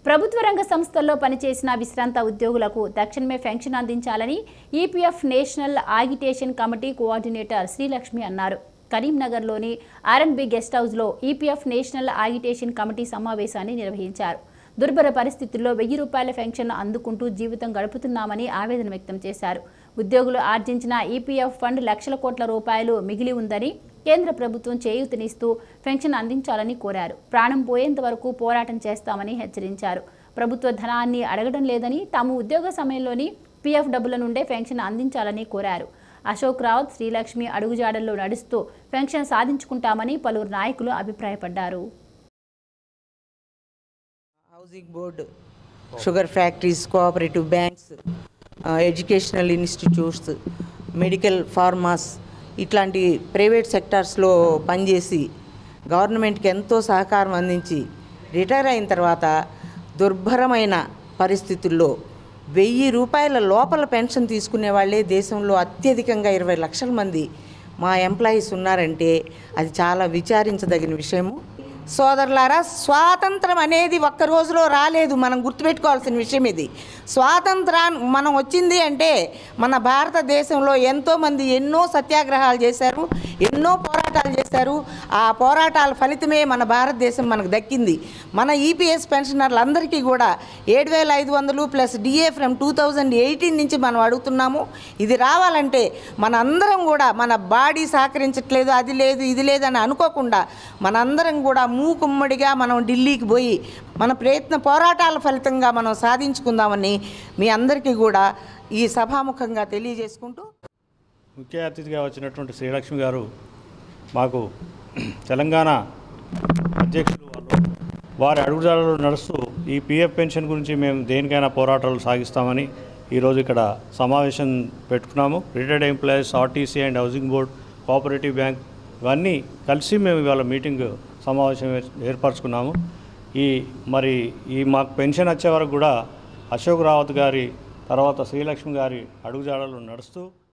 ప్రభుత్వ రంగ సంస్థల్లో పనిచేసిన విశ్రాంత ఉద్యోగులకు తక్షణమే పెన్షన్ అందించాలని EPF national agitation committee coordinator Srilakshmi అన్నారు కరీంనగర్లోని ఆర్ఎండ్బి గెస్ట్ హౌస్లో ఈపీఎఫ్ నేషనల్ ఆగిటేషన్ కమిటీ సమావేశాన్ని నిర్వహించారు దుర్భర పరిస్థితుల్లో వెయ్యి రూపాయల పెన్షన్ అందుకుంటూ జీవితం గడుపుతున్నామని ఆవేదన వ్యక్తం చేశారు ఉద్యోగులు ఆర్జించిన ఈపీఎఫ్ ఫండ్ లక్షల కోట్ల రూపాయలు మిగిలి ఉందని కేంద్ర ప్రభుత్వం చేయూతనిస్తూ పెన్షన్ అందించాలని కోరారు ప్రాణం పోయేంత వరకు పోరాటం చేస్తామని హెచ్చరించారు ప్రభుత్వ ధనాన్ని అడగడం లేదని తాము ఉద్యోగ సమయంలోని పీఎఫ్ డబ్బుల నుండే పెన్షన్ అందించాలని కోరారు అశోక్ రావత్ శ్రీలక్ష్మి అడుగుజాడల్లో నడుస్తూ పెన్షన్ సాధించుకుంటామని పలువురు నాయకులు అభిప్రాయపడ్డారు housing board sugar factories cooperative banks educational institutes medical pharmas ఇట్లాంటి ప్రైవేట్ సెక్టార్స్లో పనిచేసి గవర్నమెంట్కి ఎంతో సహకారం అందించి రిటైర్ అయిన తర్వాత దుర్భరమైన పరిస్థితుల్లో వెయ్యి రూపాయల లోపల పెన్షన్ తీసుకునే వాళ్ళే దేశంలో అత్యధికంగా ఇరవై లక్షల మంది మా ఎంప్లాయీస్ ఉన్నారంటే అది చాలా విచారించదగిన విషయము సోదరులారా స్వాతంత్రం అనేది ఒక్క రోజులో రాలేదు మనం గుర్తుపెట్టుకోవాల్సిన విషయం ఇది స్వాతంత్రం మనం వచ్చింది అంటే మన భారతదేశంలో ఎంతోమంది ఎన్నో సత్యాగ్రహాలు చేశారు ఎన్నో పోరాటాలు చేశారు ఆ పోరాటాల ఫలితమే మన భారతదేశం మనకు దక్కింది మన ఈపీఎస్ పెన్షనర్లందరికీ కూడా ఏడు వేల ఐదు వందలు plus DA from two thousand eighteen నుంచి మనం అడుగుతున్నాము ఇది రావాలంటే మన అందరం కూడా మన బాడీ సహకరించట్లేదు అది లేదు ఇది లేదని అనుకోకుండా మనందరం కూడా మూకుమ్మడిగా మనం ఢిల్లీకి పోయి మన ప్రయత్న పోరాటాల ఫలితంగా మనం సాధించుకుందామని మీ అందరికీ కూడా ఈ సభాముఖంగా తెలియజేసుకుంటూ ముఖ్య అతిథిగా వచ్చినటువంటి శ్రీలక్ష్మి గారు మాకు తెలంగాణ అధ్యక్షులు వాళ్ళు వారి అడుగుజాడలో నడుస్తూ ఈ పిఎఫ్ పెన్షన్ గురించి మేము దేనికైనా పోరాటాలు సాగిస్తామని ఈరోజు ఇక్కడ సమావేశం పెట్టుకున్నాము retired employees RTC and housing board cooperative bank ఇవన్నీ కలిసి మేము ఇవాళ మీటింగ్ సమావేశం ఏర్- ఏర్పరచుకున్నాము ఈ మరి ఈ మాకు పెన్షన్ వచ్చే వరకు కూడా అశోక్ రావత్ గారి తర్వాత శ్రీలక్ష్మి గారి అడుగుజాడలు నడుస్తూ